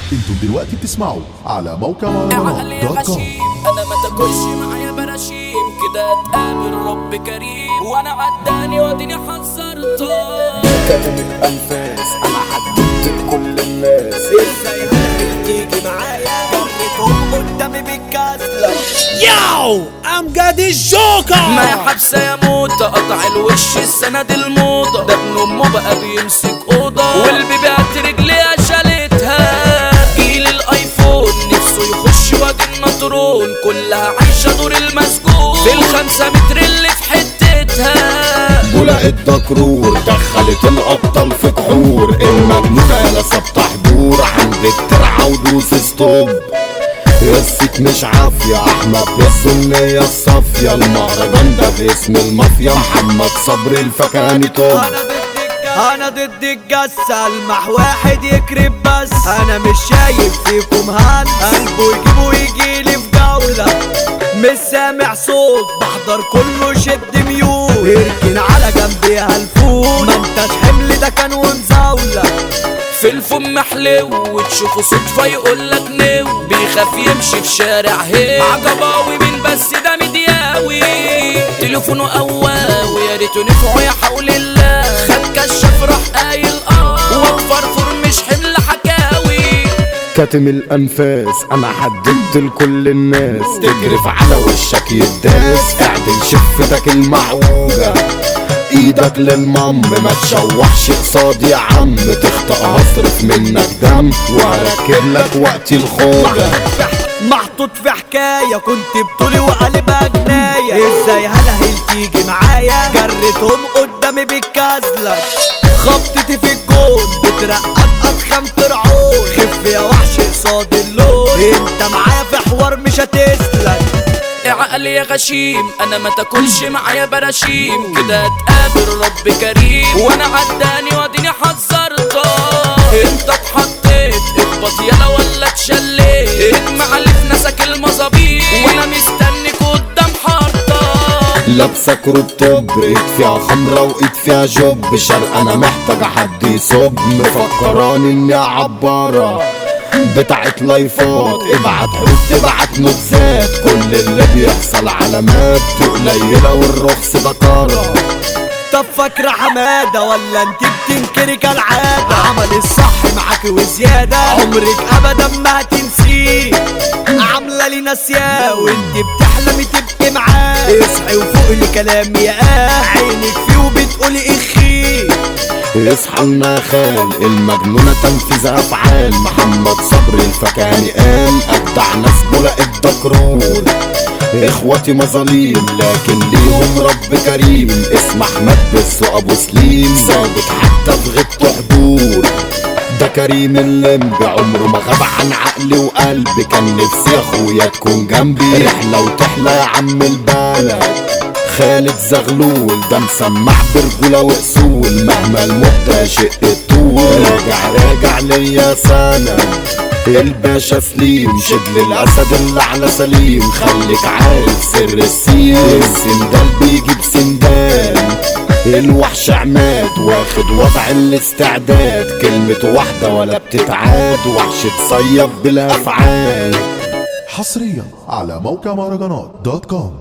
انتم دلوقتي بتسمعوا على موقع عقلي مهرجانات دوت كوم غشيم انا ما تاكلش معايا براشيم كده اتقابل رب كريم وانا عداني واديني حذرتك كاتم الانفاس انا حددت لكل الناس ازاي هاي تيجي معايا جريتهم قدامي بالكسلة ياو امجد الجوكر ما يا حبسه يا موتة قطع الوش السند الموضة ده ابن امه بقى بيمسك اوضه والبيبيات رجليها شالتها جيل الايفون نفسه يخش وادي النطرون كلها عايشه دور المسجون في الخمسة متر اللي في حتتها ولقيت دكرور دخلت الابطال في كحور المجنونة يا ثابتة حضور عند الترعة ودوس ستوب قصة مش عافية احمد بالسنية الصافية المهرجان ده باسم المافيا محمد صبري الفكهاني توب انا ضد الج- انا ضد الجسة المح واحد يكرب بس انا مش شايف فيكم هل قلبه يجيبه ويجيلي في جولة مش سامع صوت بحضر كله شد ميول اركن على جنبي هالفول ما انتش حمل ده كان ومزاولة في الفم حلو وتشوفه صدفة يقولك نو بيخاف يمشي في شارع هي عجباوي من بس ده مدياوي تليفونه قواوي يا ريته نفعه يا حول الله خد كشاف راح قايل اه وفرفر مش حمل حكاوي كاتم الانفاس انا حددت لكل الناس تجرف على وشك يداس اعدل شفتك المعوجة ايدك للمم ما تشوحش قصادي يا عم تخطأ هصرف منك دم وهركب لك وقت الخوجة محطوط في حكاية كنت بطولي وقلبها جناية ازاي هلهل تيجي معايا جريتهم قدامي بالكازلة خبطتي في الجون بترقق اضخم فرعون خف يا وحش قصاد اللون انت معايا في حوار مش هتسلك يا عقلي يا غشيم انا ما تاكلش معايا براشيم كده اتقابل رب كريم وانا عداني واديني حذرتك انت اتحطيت اخبط يلا ولا اتشليت اجمع اللي في ناسك المظابيط وانا مستنيك قدام حارتك لابسة كروب توب ايد فيها خمرة وايد فيها جوب شرق انا محتاجة حد يصب مفكراني اني عبارة بتاعت لايفات ابعت حروف تبعت نوتسات كل اللي بيحصل علامات قليلة والرخص ده كارة طب فاكرة حمادة ولا انت بتنكري كالعادة عمل الصح معاكي وزيادة عمرك ابدا ما هتنسيه عاملة لي ناسياه وانت بتحلمي تبقي معاه اصحي وفوق لكلامي يا آه عينك فيه وبتقولي اخي اصحى لنا خال المجنونة تنفيذ افعال محمد صبري الفكاني قال ابدع ناس بلقت دكرور اخواتي مظاليم لكن ليهم رب كريم اسم احمد بس وابو سليم ثابت حتى في غيبته حضور ده كريم اللمبي عمره ما غاب عن عقلي وقلبي كان نفسي يا اخويا تكون جنبي رحلة وتحلى يا عم البلد خالد زغلول ده مسمع برجولة واصول مهما المدة شق الطول راجع راجع ليا سنة الباشا سليم شد الاسد اللي على سليم خليك عارف سر السين السندال بيجيب سندال الوحش عماد واخد وضع الاستعداد كلمة واحدة ولا بتتعاد وحش تصيف بالافعال حصريا على موقع مهرجانات دوت كوم